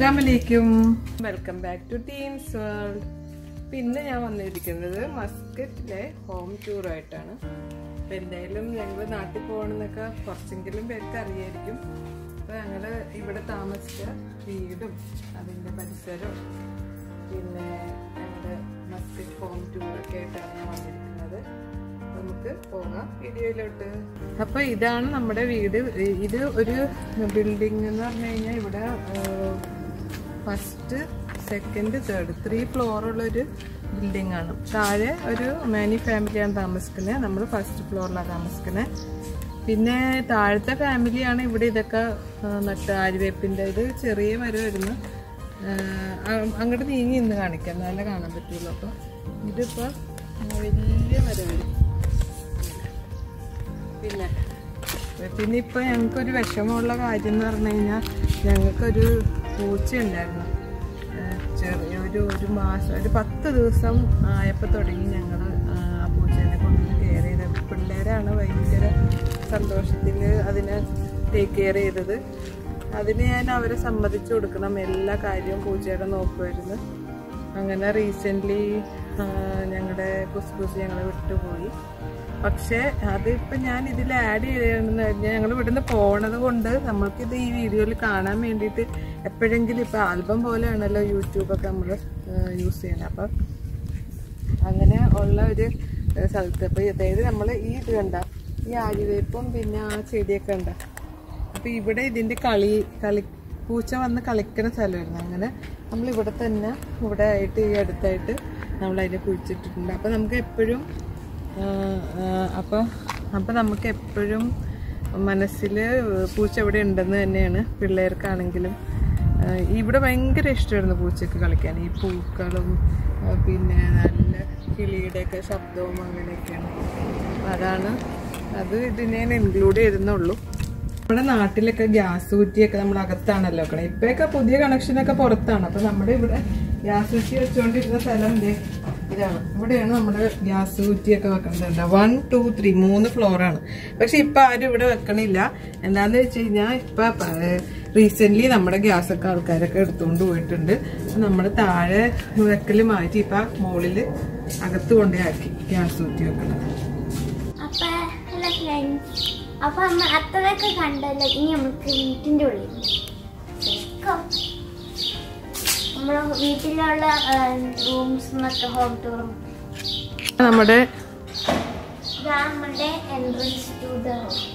അസ്സലാമലൈക്കും welcome back to teams world പിന്നെ ഞാൻ വന്നിരിക്കുന്നത് മസ്കറ്റിലെ ഹോം ടൂറായിട്ടാണ് അപ്പം എന്തായാലും ഞങ്ങൾ നാട്ടിൽ പോകണമെന്നൊക്കെ കുറച്ചെങ്കിലും പേർക്ക് അറിയായിരിക്കും അപ്പോൾ ഞങ്ങൾ ഇവിടെ താമസിച്ച വീടും അതിൻ്റെ പരിസരവും പിന്നെ ഞങ്ങളുടെ മസ്കറ്റ് ഹോം ടൂറൊക്കെ ആയിട്ടാണ് ഞാൻ വന്നിരിക്കുന്നത് നമുക്ക് പോകാം വീഡിയോയിലോട്ട് അപ്പൊ ഇതാണ് നമ്മുടെ വീട് ഇത് ഒരു ബിൽഡിംഗ് എന്ന് പറഞ്ഞു കഴിഞ്ഞാൽ ഇവിടെ first second third three floor ഉള്ള ഒരു ബിൽഡിംഗ് ആണ് താഴെ ഒരു മാനി ഫാമിലിയാണ് താമസിക്കുന്നത് നമ്മൾ ഫസ്റ്റ് ഫ്ലോറിലാണ് താമസിക്കുന്നത് പിന്നെ താഴത്തെ ഫാമിലിയാണ് ഇവിടെ ഇതൊക്കെ ആ, നട്ട് ആര്യവേപ്പിൻ്റെ ഇത് ചെറിയ മരം വരുന്നു അങ്ങോട്ട് നീങ്ങി ഇന്ന് കാണിക്കാം എന്നാലേ കാണാൻ പറ്റുള്ളൂ അപ്പോൾ ഇതിപ്പോൾ വലിയ മരം വരും പിന്നെ പിന്നെ ഇപ്പൊ ഞങ്ങൾക്കൊരു വിഷമമുള്ള കാര്യം എന്ന് പറഞ്ഞു കഴിഞ്ഞാൽ ഞങ്ങൾക്കൊരു പൂച്ച ഉണ്ടായിരുന്നു ഏഹ് ചെറിയ ഒരു ഒരു മാസം ഒരു പത്ത് ദിവസം ആയപ്പോൾ തുടങ്ങി ഞങ്ങൾ ആ പൂച്ചേനെ കൊണ്ടുവന്ന് കെയർ ചെയ്തത് പിള്ളേരാണ് ഭയങ്കര സന്തോഷത്തിൽ അതിനെ ടേക്ക് കെയർ ചെയ്തത് അതിന് ഞാൻ അവരെ സമ്മതിച്ചു കൊടുക്കണം എല്ലാ കാര്യവും പൂച്ചയുടെ നോക്കുമായിരുന്നു അങ്ങനെ റീസെൻ്റ്ലി ഞങ്ങളുടെ കുസ്കുസ് ഞങ്ങളെ വിട്ടുപോയി പക്ഷേ അതിപ്പോൾ ഞാൻ ഇതിൽ ആഡ് ചെയ്യണമെന്ന് കഴിഞ്ഞാൽ ഞങ്ങൾ ഇവിടുന്ന് പോണത് കൊണ്ട് നമ്മൾക്കിത് ഈ വീഡിയോയിൽ കാണാൻ വേണ്ടിയിട്ട് എപ്പോഴെങ്കിലും ഇപ്പോൾ ആൽബം പോലെയാണല്ലോ യൂട്യൂബൊക്കെ നമ്മൾ യൂസ് ചെയ്യുന്നത് അപ്പം അങ്ങനെ ഉള്ള ഒരു ഏഹ്, സ്ഥലത്ത് അപ്പോൾ അതായത് നമ്മൾ ഈ ഇത് കണ്ട ഈ ആര്യവേപ്പും പിന്നെ ആ ചെടിയൊക്കെ ഉണ്ട് അപ്പോൾ ഇവിടെ ഇതിൻ്റെ കളി കളി പൂച്ച വന്ന് കളിക്കുന്ന സ്ഥലമായിരുന്നു അങ്ങനെ നമ്മൾ ഇവിടെ തന്നെ ഇവിടെ ആയിട്ട് ഈ അടുത്തായിട്ട് നമ്മൾ അതിനെ കുഴിച്ചിട്ടിട്ടുണ്ട് അപ്പോൾ നമുക്ക് എപ്പോഴും അപ്പോൾ അപ്പോൾ നമുക്ക് എപ്പോഴും മനസ്സിൽ പൂച്ച ഇവിടെ ഉണ്ടെന്ന് തന്നെയാണ് പിള്ളേർക്കാണെങ്കിലും ആ, ഇവിടെ ഭയങ്കര ഇഷ്ടമായിരുന്നു പൂച്ചയ്ക്ക് കളിക്കാൻ ഈ പൂക്കളും ആ, പിന്നെ നല്ല കിളിയുടെയൊക്കെ ശബ്ദവും അങ്ങനെയൊക്കെയാണ് അപ്പോൾ അതാണ് അത് ഇതിനെ ഇൻക്ലൂഡ് ചെയ്തെന്നുള്ളൂ നമ്മുടെ നാട്ടിലൊക്കെ ഗ്യാസ് കുറ്റിയൊക്കെ നമ്മൾ അകത്താണല്ലോ വെക്കണം ഇപ്പൊക്കെ പുതിയ കണക്ഷനൊക്കെ പുറത്താണ് അപ്പൊ നമ്മുടെ ഇവിടെ ഗ്യാസ് കുറ്റി വെച്ചുകൊണ്ടിരുന്ന സ്ഥലം ദേ ഇതാണ് ഇവിടെയാണ് നമ്മുടെ ഗ്യാസ് കുറ്റിയൊക്കെ വെക്കുന്നത് വൺ ടു ത്രീ മൂന്ന് ഫ്ലോറാണ് പക്ഷെ ഇപ്പൊ ആരും ഇവിടെ വെക്കണില്ല എന്താന്ന് വെച്ച് കഴിഞ്ഞാൽ ഇപ്പൊ റീസെന്റ് നമ്മുടെ ഗ്യാസ് ഒക്കെ ആൾക്കാരൊക്കെ എടുത്തുകൊണ്ട് പോയിട്ടുണ്ട് നമ്മൾ താഴെ വെക്കല് മാറ്റി ഇപ്പൊ മുകളില് അകത്ത് കൊണ്ടേ ആക്കി ഗ്യാസ് കുറ്റി വെക്കുന്നത് അപ്പൊ ഹലോ ഫ്രണ്ട്സ് അപ്പൊ അമ്മ അത്രയൊക്കെ കണ്ടല്ലോ ഇനി നമുക്ക് വീട്ടിന്റെ ഉള്ളിൽ ശരിക്കും നമ്മളെ വീട്ടിലുള്ള റൂംസ് എന്നൊക്കെ ഹോം ടൂറും നമ്മുടെ ഇതാണ് നമ്മുടെ entrance to the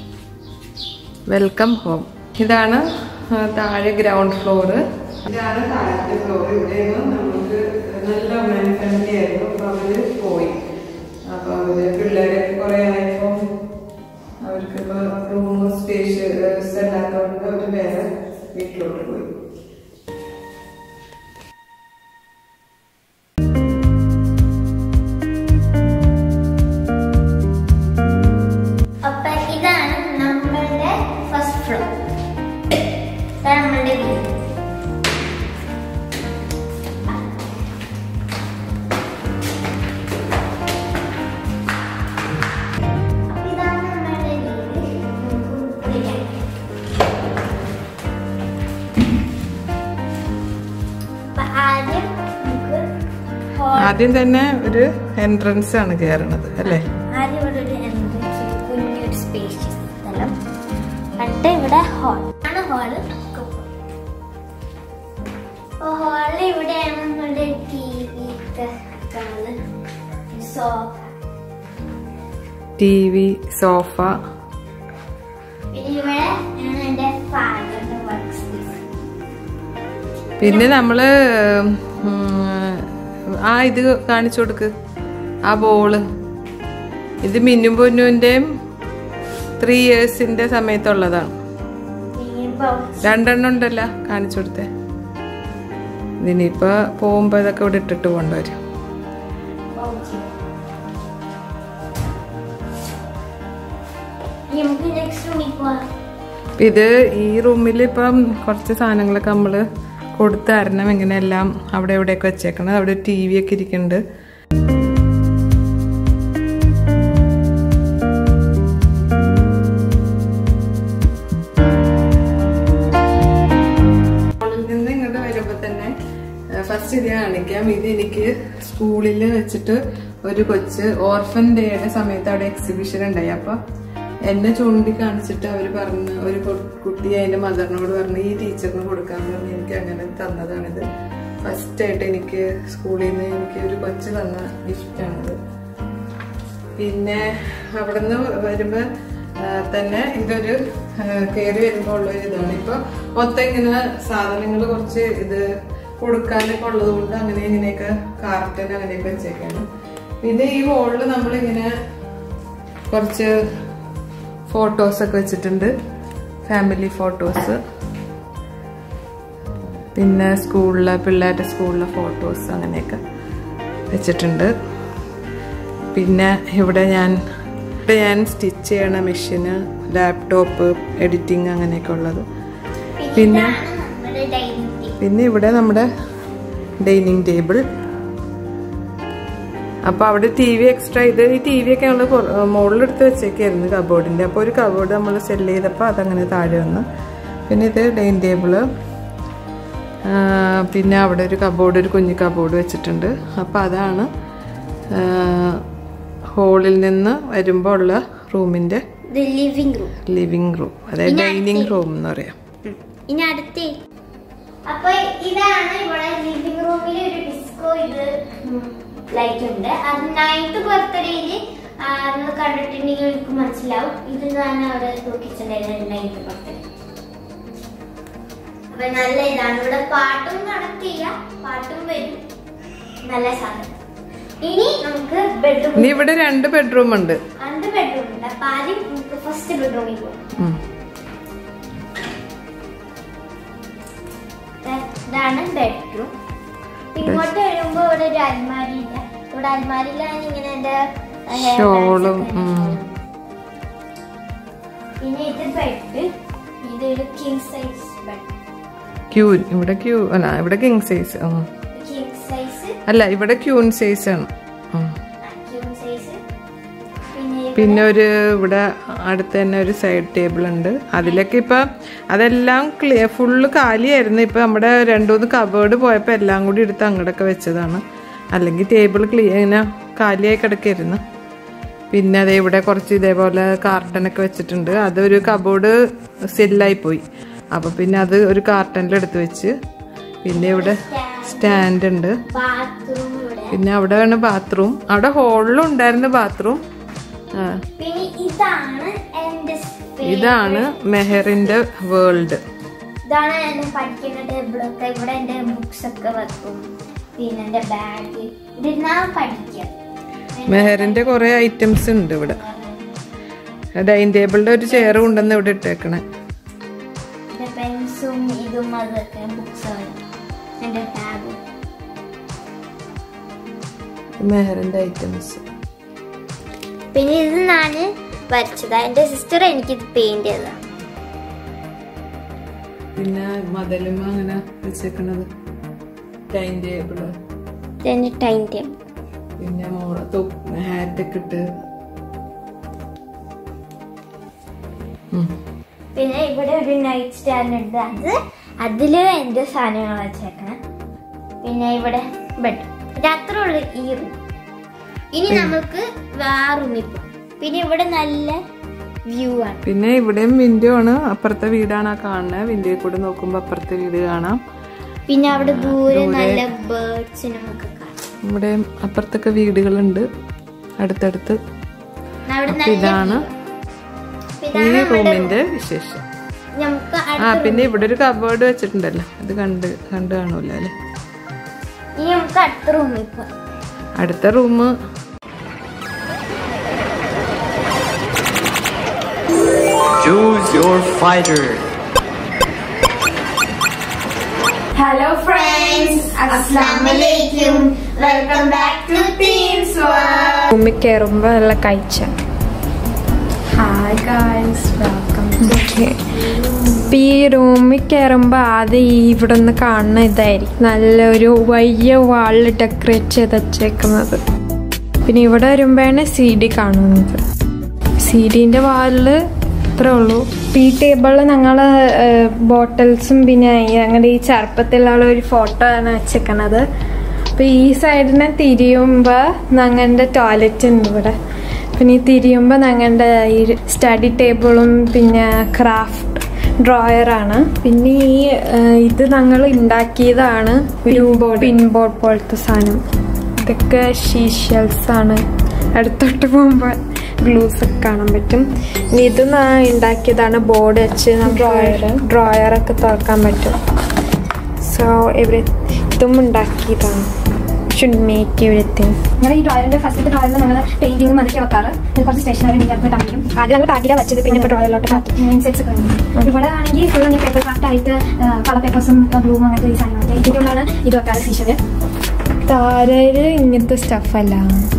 welcome home ഇതാണ് ആ, താഴെ ഗ്രൗണ്ട് ഫ്ലോർ ഇതാണ് താഴത്തെ ഫ്ലോർ ഇവിടെയാണ് നമുക്ക് നല്ല മാൻ ഫാമിലി ആയിരുന്നു അപ്പൊ അവര് പോയി അപ്പൊ അവര് പിള്ളേരൊക്കെ കുറെ ആയപ്പോ അവർക്ക് ഇപ്പൊ റൂം സ്പേഷ്യസ് അല്ലാത്തതുകൊണ്ട് അവര് വേറെ വീട്ടിലോട്ട് പോയി അപ്പൊ ഇതാണ് നമ്മളുടെ ഫസ്റ്റ് ഫ്ലോർ ഇതാണ് നമ്മളുടെ വീട് അപ്പൊ ഇതാണ് നമ്മളുടെ വീട് നമുക്ക് വിളിക്കാം അപ്പൊ ആദ്യം നമുക്ക് hall ആദ്യം തന്നെ ഒരു എൻട്രൻസ് ആണ് കയറണത് അല്ലേ ആദ്യം ഇവിടെ ഒരു എൻട്രൻസ് കുഞ്ഞൊരു സ്പേഷ്യസ് സ്ഥലം എന്നിട്ട് ഇവിടെ ഹാൾ ആണ് ഹാള് ഹാളിൽ ഇവിടെയാണ് നമ്മുടെ T V sofa T V sofa പിന്നെ ഇവിടെ ആണ് എൻ്റെ ഫാദറിന്റെ വർക്ക് സ്പേസ് പിന്നെ നമ്മള് ഉം, ആ ഇത് കാണിച്ചു കൊടുക്ക് ആ ബോള് ഇത് മിന്നും പൊന്നുവിൻ്റെയും ത്രീ ഇയേഴ്സിന്റെ സമയത്തുള്ളതാണ് രണ്ടെണ്ണം ഉണ്ടല്ലോ കാണിച്ചു കൊടുത്തേ ഇതിനിപ്പോ പോകുമ്പോ ഇതൊക്കെ ഇവിടെ ഇട്ടിട്ട് കൊണ്ടുവരും നമുക്ക് നെക്സ്റ്റ് റൂമിൽ പോവാം ഇപ്പൊ ഇത് ഈ റൂമിൽ ഇപ്പം കുറച്ച് സാധനങ്ങളൊക്കെ നമ്മള് കൊടുത്ത് തരണം ഇങ്ങനെയെല്ലാം അവിടെ ഇവിടെയൊക്കെ വെച്ചേക്കണത് അവിടെ ടി വി ഒക്കെ ഇരിക്കുന്നുണ്ട് മുകളിൽ നിന്ന് ഇങ്ങോട്ട് വരുമ്പോ സ്കൂളിൽ വെച്ചിട്ട് ഒരു കൊച്ച് ഓർഫൻ ഡേയുടെ സമയത്ത് അവിടെ എക്സിബിഷൻ ഉണ്ടായി അപ്പൊ എന്നെ ചൂണ്ടിക്കാണിച്ചിട്ട് അവർ പറഞ്ഞു ഒരു കു- കുട്ടി അതിന്റെ മദറിനോട് പറഞ്ഞു ഈ ടീച്ചറിന് കൊടുക്കാന്ന് പറഞ്ഞ് എനിക്ക് അങ്ങനെ തന്നതാണിത് ഫസ്റ്റ് ആയിട്ട് എനിക്ക് സ്കൂളിൽ നിന്ന് എനിക്ക് ഒരു കൊച്ച് തന്ന ഗിഫ്റ്റാണിത് പിന്നെ അവിടുന്ന് വരുമ്പോ ആ, തന്നെ ഇതൊരു കയറി വരുമ്പോ ഉള്ള ഒരു ഇതാണ് ഇപ്പൊ മൊത്തം ഇങ്ങനെ സാധനങ്ങൾ കുറച്ച് ഇത് കൊടുക്കാനൊക്കെ ഉള്ളത് കൊണ്ട് അങ്ങനെ ഇങ്ങനെയൊക്കെ കാർട്ടൻ അങ്ങനെയൊക്കെ വെച്ചേക്കാണ് പിന്നെ ഈ ഹോളിൽ നമ്മളിങ്ങനെ കുറച്ച് ഫോട്ടോസ് ഒക്കെ വെച്ചിട്ടുണ്ട് ഫാമിലി ഫോട്ടോസ് പിന്നെ സ്കൂളിലെ പിള്ളേരുടെ സ്കൂളിലെ ഫോട്ടോസ് അങ്ങനെയൊക്കെ വെച്ചിട്ടുണ്ട് പിന്നെ ഇവിടെ ഞാൻ ഇവിടെ ഞാൻ സ്റ്റിച്ച് ചെയ്യണ മെഷീന് ലാപ്ടോപ്പ് എഡിറ്റിംഗ് അങ്ങനെയൊക്കെ ഉള്ളത് പിന്നെ ഇതാണ് നമ്മുടെ ഡൈനിങ് ടേബിൾ പിന്നെ ഇവിടെ നമ്മുടെ ഡൈനിങ് ടേബിൾ അപ്പൊ അവിടെ ടി വി എക്സ്ട്രാ ഇത് ഈ ടി വി ഒക്കെ ഞങ്ങൾ മുകളിലെടുത്ത് വെച്ചേക്കായിരുന്നു കബോർഡിന്റെ അപ്പോൾ ഒരു കബോർഡ് നമ്മൾ സെല് ചെയ്തപ്പോൾ അതങ്ങനെ താഴെ വന്നു പിന്നെ ഇത് ഡൈനിങ് ടേബിള് പിന്നെ അവിടെ ഒരു കബോർഡ് ഒരു കുഞ്ഞു കബോർഡ് വെച്ചിട്ടുണ്ട് അപ്പോൾ അതാണ് ഹോളിൽ നിന്ന് വരുമ്പോൾ ഉള്ള റൂമിന്റെ ഇത് ലിവിംഗ് റൂം ലിവിങ് റൂം അതായത് ഡൈനിങ് റൂം എന്ന് പറയാം ഇനി അടുത്തേ അപ്പൊ ഇതാണ് ഇവിടെ ലിവിംഗ് റൂമിൽ ഒരു ഡിസ്കോ ഇത് ലൈറ്റ് ഉണ്ട് അത് നൈറ്റ് ബർത്ത്ഡേയില് നിങ്ങൾ കണ്ടിട്ടുണ്ടെങ്കിൽ എനിക്ക് മനസ്സിലാവും ഇത് ഞാൻ അവിടെ നോക്കിയിട്ടുണ്ടായിരുന്നു നൈറ്റ് ബർത്ത്ഡേ അപ്പൊ നല്ല ഇതാണ് ഇവിടെ പാട്ടും കണക്ട് ചെയ്യാം പാട്ടും വരും നല്ല സാധനം ഇനി നമുക്ക് ബെഡ്റൂം ഇനി ഇവിടെ രണ്ട് ബെഡ്റൂം ഉണ്ട് രണ്ട് ബെഡ്റൂം ഉണ്ട് അപ്പൊ ആദ്യം നമുക്ക് ഫസ്റ്റ് ബെഡ്റൂമിൽ പോകാം ഉം. ഇതാണ് ബെഡ്റൂം ഇങ്ങോട്ട് വരുമ്പോ ഇവിടെ ഒരു അൽമാരി ഇല്ല ഇവിടെ അൽമാരിയിലാണ് ഇങ്ങനെ എന്റെ hair ഷോളും, bands ഒക്കെ ഉം. ഉണ്ടാവും. പിന്നെ ഇത് ബെഡ് ഇതൊരു കിങ് സൈസ് ബെഡ് ക്യൂ ഇവിടെ ക്യൂ അല്ല ഇവിടെ കിങ് സൈസ് കിങ് സൈസ് അല്ല ഇവിടെ ക്യൂൻ സൈസ് ആണ് ഉം. കിങ് സൈസ് പിന്നെ പിന്നെ ഒരു ഇവിടെ അടുത്ത് തന്നെ ഒരു സൈഡ് ടേബിൾ ഉണ്ട് അതിലൊക്കെ ഇപ്പൊ അതെല്ലാം ക്ലിയർ ഫുള്ള് കാലിയായിരുന്നു ഇപ്പൊ നമ്മുടെ രണ്ടുമൂന്ന് കബേർഡ് പോയപ്പോ എല്ലാം കൂടി എടുത്ത് അങ്ങോട്ടൊക്കെ വെച്ചതാണ് അല്ലെങ്കിൽ ടേബിൾ ക്ലിയർ ഇങ്ങനെ കാലിയായി കിടക്കായിരുന്നു പിന്നെ അതേ ഇവിടെ കുറച്ച് ഇതേപോലെ കാർട്ടനൊക്കെ വെച്ചിട്ടുണ്ട് അതൊരു കബോർഡ് സെല്ലായി പോയി അപ്പൊ പിന്നെ അത് ഒരു കാർട്ടനിൽ എടുത്ത് വെച്ച് പിന്നെ ഇവിടെ സ്റ്റാൻഡ് ഉണ്ട് ബാത്റൂം ഇവിടെ പിന്നെ അവിടെയാണ് ബാത്റൂം അവിടെ ഹോളിലും ഉണ്ടായിരുന്നു ബാത്റൂം ആ പിന്നെ ഇതാണ് എന്റെ space. ഇതാണ് മെഹറിന്റെ വേൾഡ് ഇതാണ് എന്നെ പഠിക്കുന്ന ടേബിളൊക്കെ ഇവിടെ എന്റെ ബുക്സ് ഒക്കെ വെക്കും പിന്നെ എന്റെ ബാഗ് ഇതിരുന്നാ പഠിക്കാം മെഹറിന്റെ കുറെ ഐറ്റംസ് ഉണ്ട് ഇവിടെ ഡൈനിങ് ടേബിളിന്റെ ഒരു ചെയർ കൊണ്ടുവന്ന് ഇവിടെ ഇട്ടേക്കണേ എന്റെ പെൻസും ഇതും അതൊക്കെ ബുക്സ് എന്റെ ബാഗും മെഹറിന്റെ ഐറ്റംസ് പിന്നെ ഇത് ഞാന് വരച്ചതാ എന്റെ സിസ്റ്റർ എനിക്കിത് പെയിന്റ് ചെയ്തതാ പിന്നെ മതലുമ അങ്ങനെ വെച്ചേക്കണത് ഡൈനിങ് ടേബിള് ഇതെന്റെ ടൈം ടേബിൾ പിന്നെ മോളെ ഹാറ്റൊക്കെ ഇട്ട് ഉം. പിന്നെ ഇവിടെ ഒരു നൈറ്റ് സ്റ്റാൻഡ് ഉണ്ട് അത് അതില് എന്റെ സാധനങ്ങൾ വെച്ചേക്കണം പിന്നെ ഇവിടെ ബെഡ് ഇത് അത്രേ ഉള്ളൂ ഈ റൂം ഇനി നമുക്ക് വേറെ റൂമിൽ പോകാം പിന്നെ ഇവിടെ നല്ല വ്യൂ ആണ് പിന്നെ ഇവിടെയും വിൻഡോ ആണ് അപ്പുറത്തെ വീടാണ് ആ കാണുന്നത് വിൻഡോയിൽ കൂടെ നോക്കുമ്പോ അപ്പുറത്തെ വീട് കാണാം പിന്നെ അവിടെ ദൂരെ നല്ല ബേർഡ്സിനെ നമുക്ക് കാണാം ഇവിടെ അപ്പുറത്തൊക്കെ വീടുകളുണ്ട് അടുത്തടുത്ത് അവിടെ അപ്പൊ നല്ല ഇതാണ് view. ഈ ഇതാണ് നമ്മുടെ റൂമിന്റെ വിശേഷം നമുക്ക് ആ അടുത്ത പിന്നെ ഇവിടെ ഒരു കബേർഡ് വെച്ചിട്ടുണ്ടല്ലോ ഇത് കണ്ട് കണ്ടു കാണൂല അല്ലേ ഇനി നമുക്ക് അടുത്ത റൂമിൽ പോകാം അടുത്ത room Choose your fighter. Hello friends അസ്സലാമലൈക്കും വെൽക്കം ബാക്ക് ടു ടീംസ് റൂമിൽ കയറുമ്പോൾ നല്ല കാഴ്ച ഹായ് ഗായ്സ് വെൽക്കം ഇപ്പം ഈ റൂമിൽ കയറുമ്പോൾ ആദ്യം ഈ ഇവിടെ നിന്ന് കാണുന്ന ഇതായിരിക്കും നല്ലൊരു വലിയ വാളിൽ ഡെക്കറേറ്റ് ചെയ്ത് വച്ചേക്കുന്നത് പിന്നെ ഇവിടെ വരുമ്പോഴാണ് സി ഡി കാണുന്നത് സി ഡിൻ്റെ വാളിൽ ഇത്രേ ഉള്ളൂ ഈ ടേബിളിൽ ഞങ്ങൾ ബോട്ടിൽസും പിന്നെ ഞങ്ങളുടെ ഈ ചെറുപ്പത്തിലുള്ള ഒരു ഫോട്ടോ ആണ് വെച്ചേക്കണത് അപ്പൊ ഈ സൈഡിനെ തിരിയുമ്പോ ഞങ്ങളുടെ ടോയ്ലറ്റ് ഉണ്ട് ഇവിടെ പിന്നെ ഈ തിരിയുമ്പോ ഞങ്ങളുടെ ഈ സ്റ്റഡി ടേബിളും പിന്നെ ക്രാഫ്റ്റ് ഡ്രോയറാണ് പിന്നെ ഈ ആ, ഇത് ഞങ്ങൾ ഉണ്ടാക്കിയതാണ് ഒരു പിൻബോർഡ് പോലത്തെ സാധനം ഇതൊക്കെ ഷീഷൽസ് ആണ് അടുത്തോട്ട് പോകുമ്പോൾ ഗ്ലൂസ് ഒക്കെ കാണാൻ പറ്റും ഇനി ഇത് ഞാൻ ഉണ്ടാക്കിയതാണ് ബോർഡ് വെച്ച് ഡ്രോയർ ഡ്രോയറൊക്കെ തുറക്കാൻ പറ്റും സോ എവറി ഇതും ഉണ്ടാക്കിയതാണ് ഷുഡ് മേക്ക് എവറിത്തിങ് ഞങ്ങൾ ഈ ഡ്രോയറിന്റെ ഫസ്റ്റ് ഡ്രോയറിൽ നമ്മൾ പെയിന്റിംഗും അതൊക്കെ വെക്കാറ് ഇത് കുറച്ച് സ്റ്റേഷനറി ഉണ്ടാക്കി കാണിക്കും ആദ്യം നമ്മൾ ടാഗില വെച്ചത് പിന്നെ ഇപ്പോൾ ഡ്രോയറിലോട്ട് മാറ്റി സെറ്റ്സ് ഒക്കെ ഇവിടെ ആണെങ്കിൽ ഫുൾ പേപ്പർ ക്രാഫ്റ്റ് ആയിട്ട് കളർ പേപ്പേഴ്സും ബ്ലൂവും അങ്ങനത്തെ ഈ സാധനങ്ങളൊക്കെ ഇതിൻ്റെ ഉള്ളിലാണ് ഇത് വെക്കാറ് ഫീച്ചർ താരയില് ഇങ്ങനത്തെ സ്റ്റഫല്ല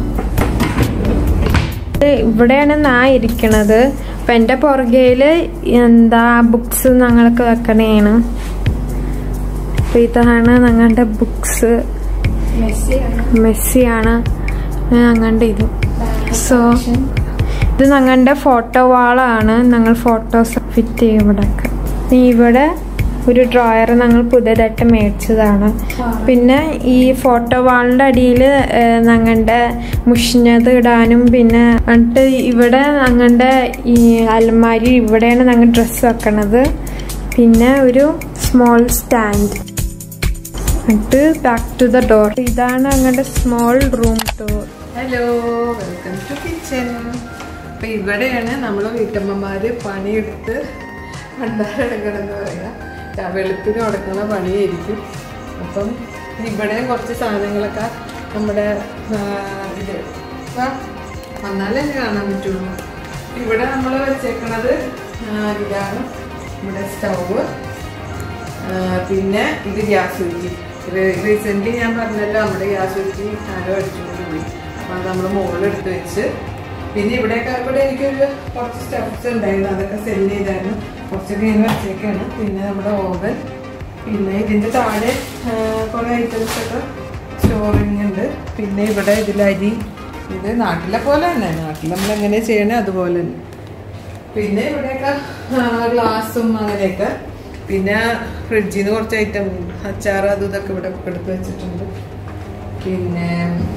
ഇവിടെയാണ് ഞാൻ ഇരിക്കണത് അപ്പൊ എന്റെ പുറകയില് എന്താ ബുക്സ് ഞങ്ങൾക്ക് വെക്കണേണ് അപ്പൊ ഇതാണ് ഞങ്ങളുടെ ബുക്സ് മെസ്സിയാണ് ഞങ്ങളുടെ ഇത് സോ ഇത് ഞങ്ങളുടെ ഫോട്ടോ വാളാണ് ഞങ്ങൾ ഫോട്ടോസ് ഫിറ്റ് ചെയ്യും ഇവിടെയൊക്കെ ഇനി ഇവിടെ ഒരു ഡ്രോയർ ഞങ്ങൾ പുതിയതായിട്ട് മേടിച്ചതാണ് പിന്നെ ഈ ഫോട്ടോ വാളിൻ്റെ അടിയിൽ ഞങ്ങളുടെ മുഷിഞ്ഞത് ഇടാനും പിന്നെ എന്നിട്ട് ഇവിടെ ഞങ്ങളുടെ ഈ അലമാരി ഇവിടെയാണ് ഞങ്ങൾ ഡ്രസ്സ് വെക്കണത് പിന്നെ ഒരു സ്മോൾ സ്റ്റാൻഡ് എന്നിട്ട് ബാക്ക് ടു ദ ഡോർ ഇതാണ് ഞങ്ങളുടെ small room door hello welcome to kitchen അപ്പൊ ഇവിടെയാണ് നമ്മളെ വീട്ടമ്മമാര് പണിയെടുത്ത് ഭണ്ഡാരടങ്ങണമെന്ന് പറയാ ആ, വെളുപ്പിന് തുടങ്ങുന്ന പണിയായിരിക്കും അപ്പം ഇവിടെയും കുറച്ച് സാധനങ്ങളൊക്കെ നമ്മുടെ ആ, ഇത് വാ, വന്നാലേ കാണാൻ പറ്റുള്ളൂ ഇവിടെ നമ്മൾ വെച്ചേക്കണത് ആ, ഇതാണ് ഇവിടെ സ്റ്റൗവ് പിന്നെ ഇത് ഗ്യാസ് കുറ്റി റീസെന്റ് ഞാൻ പറഞ്ഞല്ലോ നമ്മുടെ ഗ്യാസ് കുറ്റി ആരോ അടിച്ചുകൊണ്ട് പോയി അപ്പൊ അത് നമ്മൾ മുകളിലെടുത്ത് വെച്ച് പിന്നെ ഇവിടെയൊക്കെ ഇവിടെ എനിക്കൊരു കുറച്ച് സ്റ്റെപ്സ് ഉണ്ടായിരുന്നു അതൊക്കെ സെല് ചെയ്തായിരുന്നു കുറച്ചൊക്കെ ഇങ്ങനെ വെച്ചേക്കാണ് പിന്നെ നമ്മുടെ ഓവൻ പിന്നെ ഇതിന്റെ താഴെ കുറെ ഐറ്റംസ് ഒക്കെ സ്റ്റോറിങ് ഉണ്ട് പിന്നെ ഇവിടെ ഇതിലരി ഇത് നാട്ടിലെ പോലെ തന്നെ നാട്ടിൽ നമ്മൾ എങ്ങനെ ചെയ്യണേ അതുപോലെ തന്നെ പിന്നെ ഇവിടെയൊക്കെ ഗ്ലാസും അങ്ങനെയൊക്കെ പിന്നെ ഫ്രിഡ്ജിൽ നിന്ന് കുറച്ച് ഐറ്റം അച്ചാർ അതും ഇതൊക്കെ ഇവിടെ എടുത്ത് വെച്ചിട്ടുണ്ട് പിന്നെ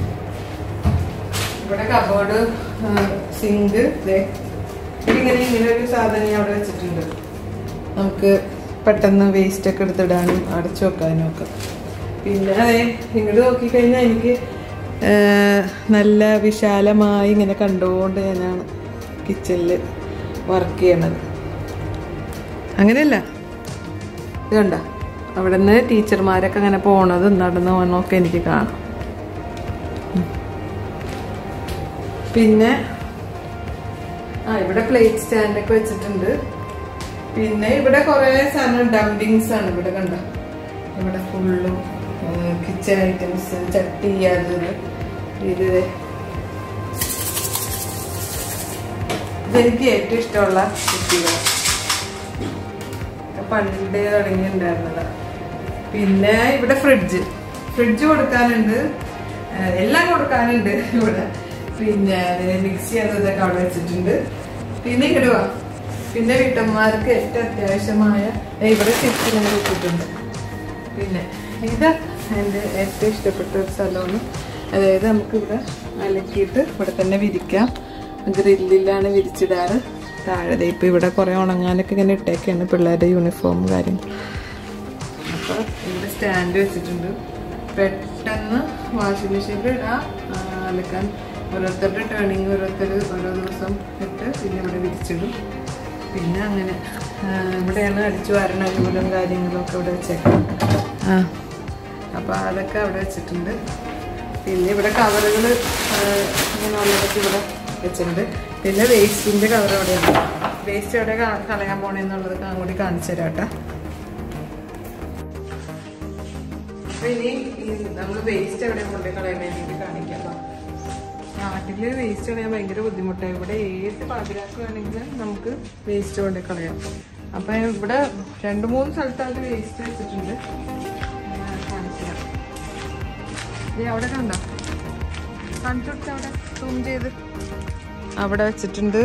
ഇവിടെ കബോർഡ് സിങ്ക് ഇങ്ങനെ ഇങ്ങനെ ഒരു സാധനം ഞാൻ അവിടെ വെച്ചിട്ടുണ്ട് നമുക്ക് പെട്ടെന്ന് വേസ്റ്റ് ഒക്കെ എടുത്തിടാനും അടച്ചു വെക്കാനും ഒക്കെ പിന്നെ അതെ ഇങ്ങോട്ട് നോക്കിക്കഴിഞ്ഞാൽ എനിക്ക് ആ, നല്ല വിശാലമായി ഇങ്ങനെ കണ്ടുകൊണ്ട് ഞാനാണ് കിച്ചണിൽ വർക്ക് ചെയ്യണത് അങ്ങനെയല്ല ഇത് കണ്ട അവിടെ നിന്ന് ടീച്ചർമാരൊക്കെ അങ്ങനെ പോണതും നടന്നു പോകണമൊക്കെ എനിക്ക് കാണാം ഉം. പിന്നെ ആ ഇവിടെ പ്ലേറ്റ് സ്റ്റാൻഡൊക്കെ വെച്ചിട്ടുണ്ട് പിന്നെ ഇവിടെ കുറെ സാധനം ഡംപിങ്സ് ആണ് ഇവിടെ കണ്ട ഇവിടെ ഫുള്ളും കിച്ചൺ ഐറ്റംസ് ചട്ടി അത് ഇത്. ഇത് ദേ. ഇതെനിക്ക് ഏറ്റവും ഇഷ്ടമുള്ള കുട്ടികൾ പണ്ടേ തുടങ്ങിയിട്ടുണ്ടായിരുന്നതാ പിന്നെ ഇവിടെ ഫ്രിഡ്ജ് ഫ്രിഡ്ജ് കൊടുക്കാനുണ്ട് ഏഹ് എല്ലാം കൊടുക്കാനുണ്ട് ഇവിടെ പിന്നെ മിക്സി അത് ഇതൊക്കെ അവിടെ വെച്ചിട്ടുണ്ട് പിന്നെ ഇങ്ങോട്ട് വാ പിന്നെ വീട്ടമ്മമാർക്ക് ഏറ്റവും അത്യാവശ്യമായ ദേ ഇവിടെ ചിപ്സിനെ വെച്ചിട്ടുണ്ട് പിന്നെ ഇത് എൻ്റെ ഏറ്റവും ഇഷ്ടപ്പെട്ട ഒരു സ്ഥലമാണ് അതായത് നമുക്കിവിടെ അലക്കിയിട്ട് ഇവിടെ തന്നെ വിരിക്കാം ഗ്രില്ലിലാണ് വിരിച്ചിടാറ് താഴെ ദേ ഇപ്പം ഇവിടെ കുറേ ഉണങ്ങാനൊക്കെ ഇങ്ങനെ ഇട്ടേക്കാണ് പിള്ളേരുടെ യൂണിഫോം കാര്യങ്ങൾ അപ്പോൾ ഇവിടെ സ്റ്റാൻഡ് വെച്ചിട്ടുണ്ട് പെട്ടെന്ന് വാഷിംഗ് മെഷീനിൽ ഇടാം ആ, അലക്കാൻ ഓരോരുത്തരുടെ ടേണിങ് ഓരോരുത്തർ ഓരോ ദിവസം ഇട്ട് പിന്നെ ഇവിടെ വിരിച്ചിടും പിന്നെ അങ്ങനെ ആ, ഇവിടെയാണ് അടിച്ചു വാരണ നൂലും കാര്യങ്ങളും ഒക്കെ ഇവിടെ വെച്ചേക്കാം ആ അപ്പോൾ അതൊക്കെ അവിടെ വെച്ചിട്ടുണ്ട് പിന്നെ ഇവിടെ കവറുകൾ ഇങ്ങനെ ഉള്ളതൊക്കെ ഇവിടെ വെച്ചിട്ടുണ്ട് പിന്നെ വേസ്റ്റിൻ്റെ കവർ അവിടെയുണ്ട് വേസ്റ്റ് എവിടെ ക- കളയാൻ പോണേന്നുള്ളത് കൂടി കാണിച്ചു തരാം കേട്ടോ അപ്പൊ ഇനി നമ്മൾ വേസ്റ്റ് എവിടെ കൊണ്ടേ കളയാൻ വേണ്ടിയിട്ട് കാണിക്കാം ട്ടോ. നാട്ടില് വേസ്റ്റ് കളയാൻ ഭയങ്കര ബുദ്ധിമുട്ടാണ് ഇവിടെ ഏത് പാതിരാക്ക് വേണമെങ്കിലും നമുക്ക് വേസ്റ്റ് കൊണ്ടേ കളയാം അപ്പൊ ഇവിടെ രണ്ട് മൂന്ന് സ്ഥലത്തായിട്ട് വേസ്റ്റ് വെച്ചിട്ടുണ്ട് ഞാൻ കാണിച്ചു തരാം. ദേ അവിടെ കണ്ടോ കാണിച്ചു കൊടുത്ത അവിടെ സൂം ചെയ്ത് അവിടെ വെച്ചിട്ടുണ്ട്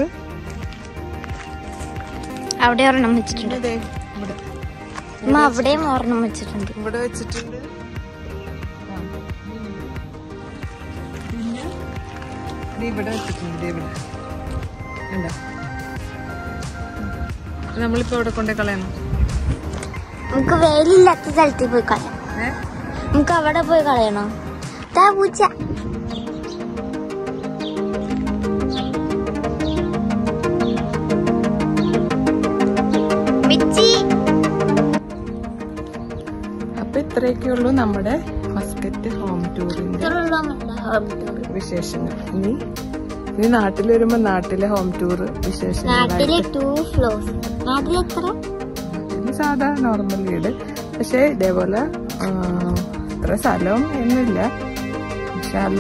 അവിടെ ഒരെണ്ണം വെച്ചിട്ടുണ്ട് ദേ ഇവിടെ അമ്മ അവിടെയും ഒരെണ്ണം വെച്ചിട്ടുണ്ട് ഇവിടെ വെച്ചിട്ടുണ്ട് ആ, ഇത് ഇവിടെ വെച്ചിട്ടുണ്ട് ഇത് ഇവിടെ കണ്ടോ നമ്മളിപ്പോ ഇവിടെ കൊണ്ടേ കളയണം നമുക്ക് വെയിലില്ലാത്ത സ്ഥലത്തിൽ പോയി കളയാം ഏ നമുക്ക് അവിടെ പോയി കളയണോ ദാ പൂച്ച മിച്ചി അപ്പൊ ഇത്രയൊക്കെ ഉള്ളൂ നമ്മുടെ മസ്കറ്റ് ഹോം ടൂറിന്റെ വിശേഷങ്ങൾ ഇനി ഇനി നാട്ടിൽ വരുമ്പോ നാട്ടിലെ ഹോം ടൂർ വിശേഷങ്ങൾ നാട്ടില് ടൂ ഫ്ലോസ് നാട്ടിൽ എത്ര ഇത് സാധാ നോർമൽ വീട് പക്ഷെ ഇതേപോലെ ആ, ഇത്ര സ്ഥലവും എന്നില്ല ഇൻഷാല്ല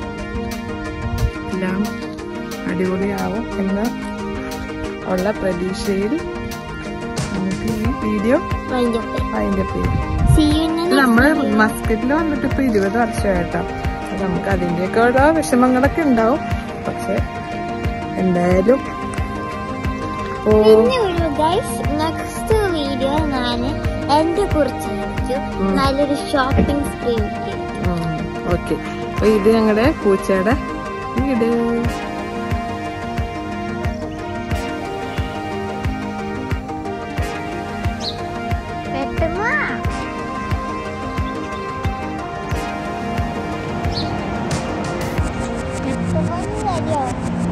എല്ലാം അടിപൊളിയാവും എന്ന് ഉള്ള പ്രതീക്ഷയിൽ നമുക്ക് ഈ വീഡിയോ അതിന്റെ പേര് സി യു നമ്മള് മസ്കറ്റിൽ വന്നിട്ട് ഇപ്പൊ ഇരുപത് വർഷമായിട്ടോ അപ്പൊ നമുക്ക് അതിന്റെയൊക്കെ ഓരോ വിഷമങ്ങളൊക്കെ ഉണ്ടാവും പക്ഷെ എന്തായാലും ഓ പിന്നെ ഒരു ഗൈസ് നെക്സ്റ്റ് വീഡിയോ ഞാൻ എന്റെ കുറിച്ച് നല്ലൊരു ഷോപ്പിംഗ് സ്പ്രീ ഓക്കെ അപ്പൊ ഇത് ഞങ്ങളുടെ പൂച്ചയുടെ വീട് പെട്ടെന്ന് പെട്ടെന്ന് തരുമോ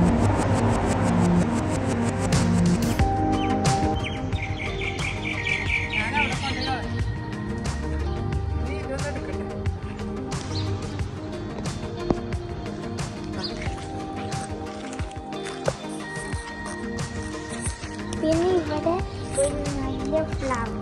പിന്നെ ഇവിടെ ഒരു നല്ല ഫ്ലവർ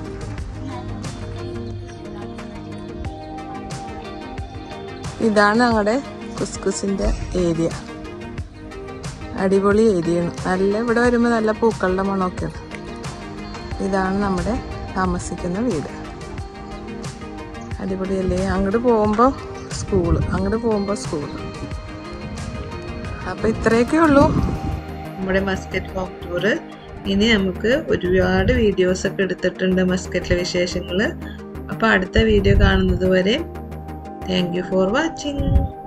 ഇതാണ് ഞങ്ങളുടെ കുസ്കുസിന്റെ ഏരിയ അടിപൊളി ഏരിയയാണ് നല്ല ഇവിടെ വരുമ്പോൾ നല്ല പൂക്കളുടെ മണമൊക്കെയാണ് ഇതാണ് നമ്മുടെ താമസിക്കുന്ന വീട് അടിപൊളിയല്ലേ അങ്ങോട്ട് പോകുമ്പോൾ സ്കൂള് അങ്ങോട്ട് പോകുമ്പോൾ സ്കൂള് അപ്പൊ ഇത്രയൊക്കെ ഉള്ളൂ നമ്മുടെ മസ്കറ്റ് ഹോം ടൂറ് ഇനി നമുക്ക് ഒരുപാട് വീഡിയോസ് ഒക്കെ എടുത്തിട്ടുണ്ട് മസ്കറ്റിലെ വിശേഷങ്ങൾ അപ്പൊ അടുത്ത വീഡിയോ കാണുന്നത് വരെ താങ്ക് യു ഫോർ വാച്ചിങ്